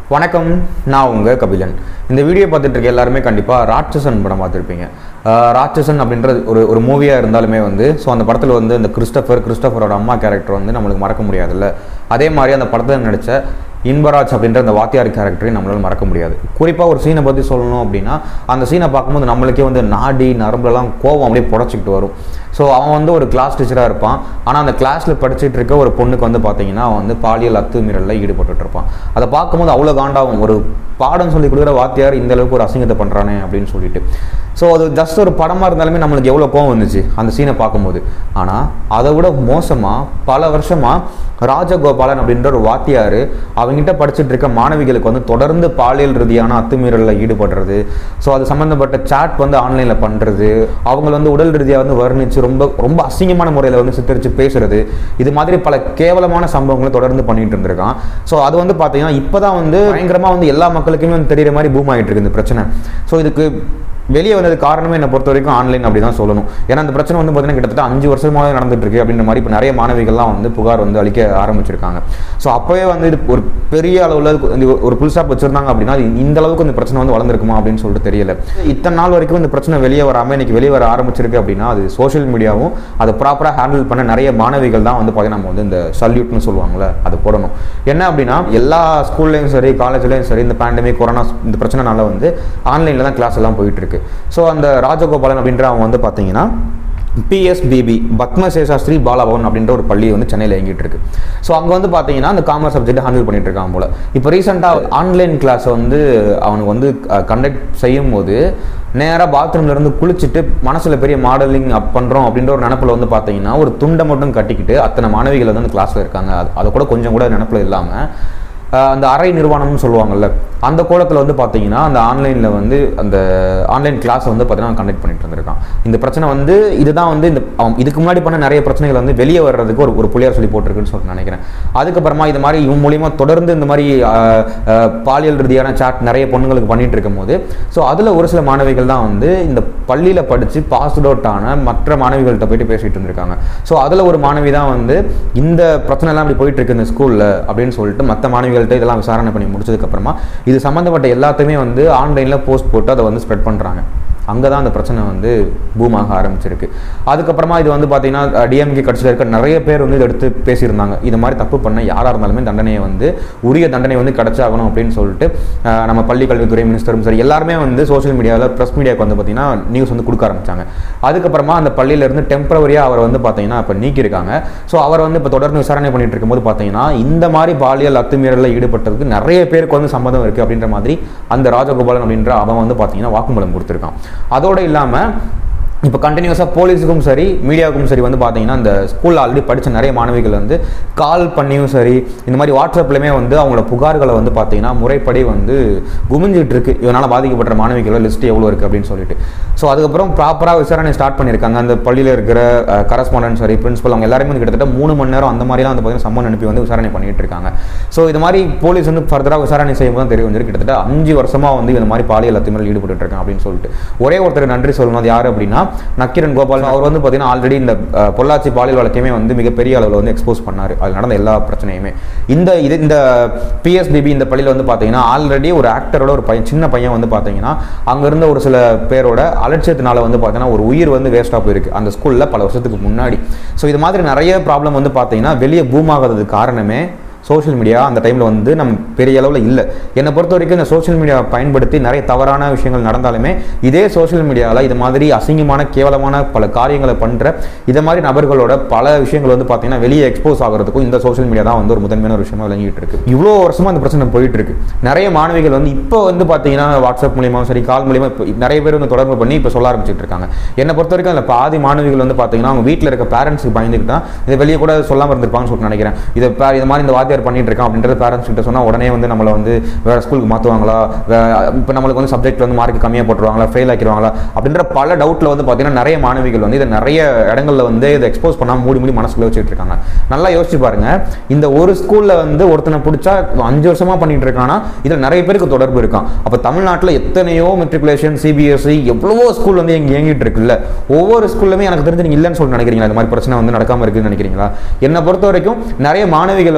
வணக்கம் நான் உங்கள் கபிலன் இந்த வீடியோ பார்த்துட்டு இருக்க எல்லாருமே கண்டிப்பாக ராட்சசன் படம் பார்த்துருப்பீங்க ஆஹ் ராட்சசன் அப்படின்றது ஒரு ஒரு மூவியாக இருந்தாலுமே வந்து ஸோ அந்த படத்தில் வந்து இந்த கிறிஸ்டபர் கிறிஸ்டபரோட அம்மா கேரக்டர் வந்து நம்மளுக்கு மறக்க முடியாதுல்ல அதே மாதிரி அந்த படத்தில் நடித்த இன்பராஜ் அப்படின்ற அந்த வாத்தியார் கேரக்டரையும் நம்மளால மறக்க முடியாது குறிப்பாக ஒரு சீனை பற்றி சொல்லணும் அப்படின்னா அந்த சீனை பார்க்கும்போது நம்மளுக்கே வந்து நாடி நரம்புலலாம் கோவம் அப்படியே புடச்சிக்கிட்டு வரும் ஸோ அவன் வந்து ஒரு கிளாஸ் டீச்சராக இருப்பான் ஆனால் அந்த கிளாஸில் படிச்சுட்டு இருக்க ஒரு பொண்ணுக்கு வந்து பார்த்தீங்கன்னா அவன் வந்து பாலியல் அத்துமீறலில் ஈடுபட்டுட்டு இருப்பான் அதை பார்க்கும்போது அவ்வளோ காண்டாகும் ஒரு பாடம் சொல்லி கொடுக்குற வாத்தியார் இந்த அளவுக்கு ஒரு அசிங்கத்தை பண்ணுறானே அப்படின்னு சொல்லிட்டு ஸோ அது ஜஸ்ட் ஒரு படமாக இருந்தாலுமே நம்மளுக்கு எவ்வளோ கோவம் வந்துச்சு அந்த சீனை பார்க்கும்போது ஆனால் அதை விட மோசமாக பல வருஷமாக ராஜகோபாலன் அப்படின்ற ஒரு வாத்தியார் அவங்ககிட்ட படிச்சுட்டு இருக்க மாணவிகளுக்கு வந்து தொடர்ந்து பாலியல் ரீதியான அத்துமீறலில் ஈடுபடுறது ஸோ அது சம்மந்தப்பட்ட சாட் வந்து ஆன்லைனில் பண்ணுறது அவங்கள வந்து உடல் ரீதியாக வந்து வர்ணித்து ரொம்ப ரொம்ப அசிங்கமான முறையில் வந்து சித்தரித்து பேசுறது இது மாதிரி பல கேவலமான சம்பவங்களை தொடர்ந்து பண்ணிட்டு இருந்திருக்கான் ஸோ அது வந்து பார்த்தீங்கன்னா இப்போ தான் வந்து பயங்கரமாக வந்து எல்லா மக்களுக்குமே வந்து தெரியிற மாதிரி பூம் ஆகிட்டு இருக்கு இந்த பிரச்சனை ஸோ இதுக்கு வெளியே வந்தது காரணமே என்னை பொறுத்த வரைக்கும் ஆன்லைன் அப்படி தான் சொல்லணும் ஏன்னா அந்த பிரச்சனை வந்து பார்த்தீங்கன்னா கிட்டத்தட்ட அஞ்சு வருஷமாக நடந்துட்டு இருக்கு அப்படின்ற மாதிரி இப்போ நிறைய மாணவிகள்லாம் வந்து புகார் வந்து அளிக்க ஆரம்பிச்சிருக்காங்க ஸோ அப்போவே வந்து இது ஒரு பெரிய அளவில் இந்த ஒரு புல் ஸ்டாப் வச்சிருந்தாங்க அப்படின்னா இது இந்த அளவுக்கு இந்த பிரச்சனை வந்து வளர்ந்துருக்குமா அப்படின்னு சொல்லிட்டு தெரியல இத்தனை நாள் வரைக்கும் இந்த பிரச்சனை வெளியே வராமல் இன்னைக்கு வெளியே வர ஆரம்பிச்சிருக்கு அப்படின்னா அது சோஷியல் மீடியாவும் அதை ப்ராப்பராக ஹேண்டில் பண்ண நிறைய மாணவிகள் தான் வந்து பார்த்தீங்கன்னா நம்ம வந்து இந்த சல்யூட்னு சொல்லுவாங்கள்ல அது போடணும் என்ன அப்படின்னா எல்லா ஸ்கூல்லையும் சரி காலேஜ்லேயும் சரி இந்த பேண்டமிக் கொரோனா இந்த பிரச்சனைனால வந்து ஆன்லைனில் தான் கிளாஸ் எல்லாம் போயிட்டு இருக்கு ஸோ அந்த ராஜகோபாலன் அப்படின்ற அவங்க வந்து பார்த்தீங்கன்னா பிஎஸ்பிபி பத்மசேஷாஸ்திரி பாலபவன் அப்படின்ற ஒரு பள்ளி வந்து சென்னையில் இயங்கிட்டு இருக்கு ஸோ அங்கே வந்து பார்த்தீங்கன்னா அந்த காமர்ஸ் சப்ஜெக்ட் ஹேண்டில் பண்ணிட்டு இருக்காங்க போல இப்போ ரீசெண்டாக ஆன்லைன் கிளாஸை வந்து அவனுக்கு வந்து கண்டக்ட் செய்யும் போது நேராக பாத்ரூம்ல இருந்து குளிச்சுட்டு மனசில் பெரிய மாடலிங் அப் பண்ணுறோம் அப்படின்ற ஒரு நினப்பில் வந்து பார்த்தீங்கன்னா ஒரு துண்டை மட்டும் கட்டிக்கிட்டு அத்தனை மாணவிகள் வந்து அந்த கிளாஸில் இருக்காங்க அது அதை கூட கொஞ்சம் கூட நினப்பில் இல்லாமல் ஆஹ் அந்த அரை நிறுவனம்னு சொல்லுவாங்கல்ல அந்த கோலத்தில் வந்து பார்த்தீங்கன்னா அந்த ஆன்லைனில் வந்து அந்த ஆன்லைன் கிளாஸை வந்து பார்த்தீங்கன்னா கண்டக்ட் பண்ணிட்டு இருந்திருக்கான் இந்த பிரச்சனை வந்து இதுதான் வந்து இந்த அவன் இதுக்கு முன்னாடி பண்ண நிறைய பிரச்சனைகள் வந்து வெளியே வர்றதுக்கு ஒரு ஒரு புள்ளியார் சொல்லி போட்டிருக்குன்னு சொல்லிட்டு நினைக்கிறேன் அதுக்கப்புறமா இது மாதிரி இவன் மூலியமாக தொடர்ந்து இந்த மாதிரி ஆஹ், ஆஹ், பாலியல் ரீதியான சாட் நிறைய பொண்ணுங்களுக்கு பண்ணிட்டு இருக்கும்போது ஸோ அதில் ஒரு சில மாணவிகள் தான் வந்து இந்த பள்ளியில் படித்து பாஸ்ட் அவுட் ஆன மற்ற மாணவிகள்கிட்ட போயிட்டு பேசிட்டு இருந்திருக்காங்க ஸோ அதில் ஒரு மாணவி தான் வந்து இந்த பிரச்சனை எல்லாம் இப்படி போயிட்டு இருக்கு இந்த ஸ்கூலில் அப்படின்னு சொல்லிட்டு மற்ற மாணவிகள்கிட்ட இதெல்லாம் விசாரணை பண்ணி முடிச்சதுக்கப்புறமா இது சம்மந்தப்பட்ட எல்லாத்தையுமே வந்து ஆன்லைனில் போஸ்ட் போட்டு அதை வந்து ஸ்ப்ரெட் பண்ணுறாங்க அங்கே தான் அந்த பிரச்சனை வந்து பூமாக ஆரம்பிச்சிருக்கு அதுக்கப்புறமா இது வந்து பார்த்தீங்கன்னா டிஎம்கே கட்சியில் இருக்க நிறைய பேர் வந்து இதை எடுத்து பேசியிருந்தாங்க இது மாதிரி தப்பு பண்ண யாராக இருந்தாலுமே தண்டனையை வந்து உரிய தண்டனை வந்து கிடைச்சாகணும் அப்படின்னு சொல்லிட்டு அஹ், நம்ம பள்ளி கல்வித்துறை மினிஸ்டரும் சரி எல்லாருமே வந்து சோஷியல் மீடியாவில் ப்ரெஸ் மீடியாவுக்கு வந்து பார்த்தீங்கன்னா நியூஸ் வந்து கொடுக்க ஆரம்பிச்சாங்க அதுக்கப்புறமா அந்த பள்ளியிலேருந்து டெம்பரவரியாக அவர் வந்து பார்த்தீங்கன்னா இப்போ நீக்கியிருக்காங்க ஸோ அவர் வந்து இப்போ தொடர்ந்து விசாரணை பண்ணிட்டு இருக்கும்போது பார்த்தீங்கன்னா இந்த மாதிரி பாலியல் அத்துமீறலில் ஈடுபட்டதுக்கு நிறைய பேருக்கு வந்து சம்மதம் இருக்குது அப்படின்ற மாதிரி அந்த ராஜகோபாலன் அப்படின்ற அவன் வந்து பார்த்தீங்கன்னா வாக்குமூலம் கொடுத்துருக்கான் அதோடு இல்லாமல் இப்போ கண்டினியூஸாக போலீஸுக்கும் சரி மீடியாவுக்கும் சரி வந்து பார்த்தீங்கன்னா இந்த ஸ்கூலில் ஆல்ரெடி படித்த நிறைய மாணவிகள் வந்து கால் பண்ணியும் சரி இந்த மாதிரி வாட்ஸ்அப்லையுமே வந்து அவங்களோட புகார்களை வந்து பார்த்தீங்கன்னா முறைப்படி வந்து குமிஞ்சிட்டு இருக்கு இதனால் பாதிக்கப்பட்ட மாணவிகளோட லிஸ்ட் எவ்வளோ இருக்குது அப்படின்னு சொல்லிட்டு ஸோ அதுக்கப்புறம் ப்ராப்பராக விசாரணை ஸ்டார்ட் பண்ணியிருக்காங்க அந்த பள்ளியில் இருக்கிற கரஸ்பாண்டன்ட் சரி பிரின்சிபல் அவங்க எல்லாருமே வந்து கிட்டத்தட்ட மூணு மணி நேரம் அந்த மாதிரிலாம் வந்து பார்த்தீங்கன்னா சம்மன் அனுப்பி வந்து விசாரணை பண்ணிட்டு இருக்காங்க ஸோ இது மாதிரி போலீஸ் வந்து ஃபர்தராக விசாரணை செய்யும்போது தான் தெரிய வந்து கிட்டத்தட்ட அஞ்சு வருஷமாக வந்து இந்த மாதிரி பாலியல் அத்துமீறல் ஈடுபட்டு இருக்காங்க அப்படின்னு சொல்லிட்டு ஒரே ஒருத்தர் நன்றி சொல்லணும் அது யார் அப்படின்னா நக்கீரன் கோபால் அவர் வந்து பார்த்தீங்கன்னா ஆல்ரெடி இந்த அஹ், பொள்ளாச்சி பாலியல் வழக்கையுமே வந்து மிகப்பெரிய அளவில் வந்து எக்ஸ்போஸ் பண்ணார் அதில் நடந்த எல்லா பிரச்சனையுமே இந்த இது இந்த பிஎஸ்பிபி இந்த பள்ளியில் வந்து பார்த்தீங்கன்னா ஆல்ரெடி ஒரு ஆக்டரோட ஒரு பையன் சின்ன பையன் வந்து பார்த்தீங்கன்னா அங்க இருந்த ஒரு சில பேரோட அலட்சியத்தினால வந்து பார்த்தீங்கன்னா ஒரு உயிர் வந்து வேஸ்ட்டாக போயிருக்கு அந்த ஸ்கூலில் பல வருஷத்துக்கு முன்னாடி ஸோ இது மாதிரி நிறைய ப்ராப்ளம் வந்து பார்த்தீங்கன்னா வெளியே பூம் ஆகாததுக்கு காரணமே சோஷியல் மீடியா அந்த டைமில் வந்து நம்ம பெரிய அளவில் இல்லை என்னை பொறுத்த வரைக்கும் இந்த சோஷியல் மீடியாவை பயன்படுத்தி நிறைய தவறான விஷயங்கள் நடந்தாலுமே இதே சோஷியல் மீடியாவில் இது மாதிரி அசிங்கமான கேவலமான பல காரியங்களை பண்ணுற இதை மாதிரி நபர்களோட பல விஷயங்கள் வந்து பார்த்தீங்கன்னா வெளியே எக்ஸ்போஸ் ஆகிறதுக்கும் இந்த சோஷியல் மீடியா தான் வந்து ஒரு முதன்மையான ஒரு விஷயமா விளங்கிட்டு இருக்கு இவ்வளோ வருஷமா அந்த பிரச்சனை போயிட்டு இருக்கு நிறைய மாணவிகள் வந்து இப்போ வந்து பார்த்தீங்கன்னா வாட்ஸ்அப் மூலியமாவும் சரி கால் மூலியமா இப்போ நிறைய பேர் வந்து தொடர்பு பண்ணி இப்போ சொல்ல ஆரம்பிச்சிட்டு இருக்காங்க என்னை பொறுத்த வரைக்கும் அதில் பாதி மாணவிகள் வந்து பார்த்தீங்கன்னா அவங்க வீட்டில் இருக்க பேரண்ட்ஸுக்கு பயந்துக்கிட்டு தான் இதை வெளியே கூட சொல்லாமல் இருந்திருப்பாங்கன்னு சொல்லிட்டு நினைக்கிறேன் இதை பே- இது மாதிரி இந்த வாத்தியார் பண்ணிட்டு இருக்கான் அப்படின்றது பேரண்ட்ஸ் கிட்ட சொன்னால் உடனே வந்து நம்மளை வந்து வேற ஸ்கூலுக்கு மாற்றுவாங்களா இப்போ நம்மளுக்கு வந்து சப்ஜெக்ட் வந்து மார்க் கம்மியாக போட்டுருவாங்களா ஃபெயில் ஆக்கிடுவாங்களா அப்படின்ற பல டவுட்டில் வந்து பார்த்தீங்கன்னா நிறைய மாணவிகள் வந்து இதை நிறைய இடங்கள்ல வந்து இதை எக்ஸ்போஸ் பண்ணாமல் மூடி மூடி மனசுக்குள்ள வச்சுட்டு இருக்காங்க நல்லா யோசிச்சு பாருங்க இந்த ஒரு ஸ்கூல்ல வந்து ஒருத்தனை பிடிச்சா அஞ்சு வருஷமா பண்ணிட்டு இருக்கானா இதில் நிறைய பேருக்கு தொடர்பு இருக்கான் அப்போ தமிழ்நாட்டில் எத்தனையோ மெட்ரிகுலேஷன் சிபிஎஸ்சி எவ்வளவோ ஸ்கூல் வந்து இங்கே இயங்கிட்டு இருக்குல்ல ஒவ்வொரு ஸ்கூல்லுமே எனக்கு தெரிஞ்சு நீங்க இல்லைன்னு சொல்லி நினைக்கிறீங்களா இந்த மாதிரி பிரச்சனை வந்து நடக்காம இருக்குன்னு நினைக்கிறீங்களா என்னை பொறுத்த வரைக்கும் நிறைய மாணவிகள் வந்து இதை வந்து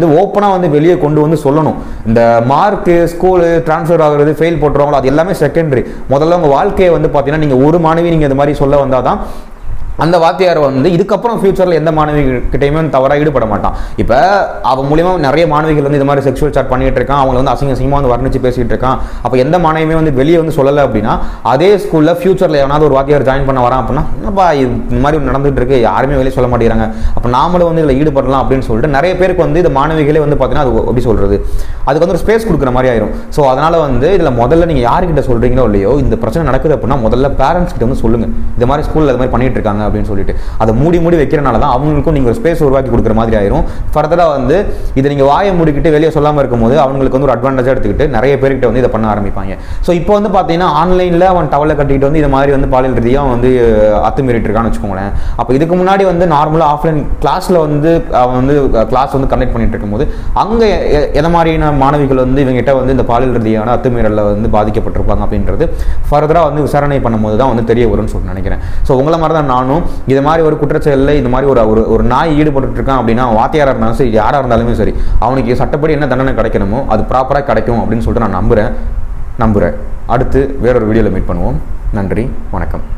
வந்து ஓப்பனாக வந்து வெளியே கொண்டு வந்து சொல்லணும் இந்த மார்க்கு ஸ்கூலு ட்ரான்ஸ்ஃபர் ஆகுறது ஃபெயில் போட்டுருவாங்களோ அது எல்லாமே செகண்டரி முதல்ல உங்கள் வாழ்க்கையை வந்து பார்த்தீங்கன்னா நீங்கள் ஒரு மாணவி நீங்கள் இந்த மாதிரி சொல்ல வந்தால் தான் அந்த வாத்தியார் வந்து இதுக்கப்புறம் ஃபியூச்சரில் எந்த மாணவிகிட்டையுமே தவறாக ஈடுபட மாட்டான் இப்போ அவன் மூலியமா நிறைய மாணவிகள் வந்து இது மாதிரி செக்ஷுவல் சாட் பண்ணிட்டு இருக்கான் அவங்களை வந்து அசிங்க அசிங்கமாக வந்து வர்ணிச்சு பேசிட்டு இருக்கான் அப்போ எந்த மாணவியுமே வந்து வெளியே வந்து சொல்லலை அப்படின்னா அதே ஸ்கூலில் ஃபியூச்சரில் எவனாவது ஒரு வாத்தியார் ஜாயின் பண்ண வரான் அப்படின்னா என்னப்பா இது இந்த மாதிரி நடந்துட்டு இருக்கு யாருமே வெளியே சொல்ல மாட்டேங்கிறாங்க அப்போ நாமளும் வந்து இதில் ஈடுபடலாம் அப்படின்னு சொல்லிட்டு நிறைய பேருக்கு வந்து இந்த மாணவிகளே வந்து பார்த்தீங்கன்னா அது எப்படி சொல்றது அதுக்கு வந்து ஒரு ஸ்பேஸ் கொடுக்குற மாதிரி ஆயிரும் ஸோ அதனால வந்து இதில் முதல்ல நீங்கள் யார்கிட்ட சொல்றீங்களோ இல்லையோ இந்த பிரச்சனை நடக்குது அப்படின்னா முதல்ல பேரண்ட்ஸ் கிட்ட வந்து சொல்லுங்க இந்த மாதிரி ஸ்கூலில் இது மாதிரி பண்ணிட்டு இருக்காங்க அப்படின்னு சொல்லிட்டு அதை மூடி மூடி வைக்கிறனால தான் அவங்களுக்கும் நீங்கள் ஒரு ஸ்பேஸ் உருவாக்கி கொடுக்குற மாதிரி ஆயிரும் ஃபர்தராக வந்து இதை நீங்கள் வாயை மூடிக்கிட்டு வெளியே சொல்லாமல் இருக்கும்போது அவங்களுக்கு வந்து ஒரு அட்வான்டேஜாக எடுத்துக்கிட்டு நிறைய பேர்கிட்ட வந்து இதை பண்ண ஆரம்பிப்பாங்க ஸோ இப்போ வந்து பார்த்தீங்கன்னா ஆன்லைனில் அவன் டவலை கட்டிக்கிட்டு வந்து இது மாதிரி வந்து பாலியல் ரீதியாக அவன் வந்து அத்துமீறிட்டு இருக்கான்னு வச்சுக்கோங்களேன் அப்போ இதுக்கு முன்னாடி வந்து நார்மலாக ஆஃப்லைன் கிளாஸில் வந்து அவன் வந்து கிளாஸ் வந்து கண்டக்ட் பண்ணிட்டு இருக்கும்போது அங்கே எந்த மாதிரியான மாணவிகள் வந்து இவங்ககிட்ட வந்து இந்த பாலியல் ரீதியான அத்துமீறலில் வந்து பாதிக்கப்பட்டிருப்பாங்க அப்படின்றது ஃபர்தராக வந்து விசாரணை பண்ணும்போது தான் வந்து தெரிய வரும்னு சொல்லி நினைக்கிறேன் ஸோ உங்களை மாதிரி தான் நானும் இது மாதிரி ஒரு குற்றச்செயலில் இந்த மாதிரி ஒரு ஒரு ஒரு நாய் ஈடுபட்டு இருக்கான் அப்படின்னா அவன் வாத்தியாராக இருந்தாலும் சரி யாராக இருந்தாலுமே சரி அவனுக்கு சட்டப்படி என்ன தண்டனை கிடைக்கணுமோ அது ப்ராப்பராக கிடைக்கும் அப்படின்னு சொல்லிட்டு நான் நம்புகிறேன் நம்புகிறேன் அடுத்து வேறொரு வீடியோவில் மீட் பண்ணுவோம் நன்றி வணக்கம்